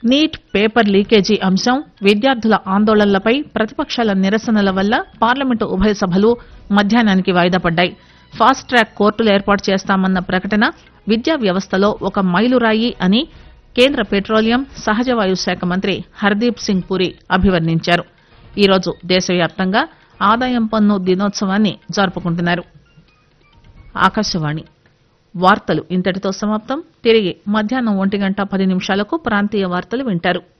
neat paper leakage అంశం విద్యార్థుల ఆందోళనలపై ప్రతిపక్షాల నిరసనల వల్ల పార్లమెంటు ఉభయ సభలు మధ్యాహ్నానికి వాయిదా పడ్డాయి ఫాస్ట్ ట్రాక్ కోర్టులు ఏర్పాటు చేస్తామన్న ప్రకటన విద్యా వ్యవస్థలో ఒక మైలురాయి అని కేంద్ర పెట్రోలియం సహజవాయు శాఖ మంత్రి హర్దీప్ సింగ్ పురి అభివర్ణించారు ఈరోజు దేశవ్యాప్తంగా ఆదాయం పన్ను దినోత్సవాన్ని జరుపుకుంటున్నారు ఆకాశవాణి వార్తలు ఇంతటితో సమాప్తం తిరిగి మధ్యాహ్నం ఒంటి గంట పది నిమిషాలకు ప్రాంతీయ వార్తలు వింటారు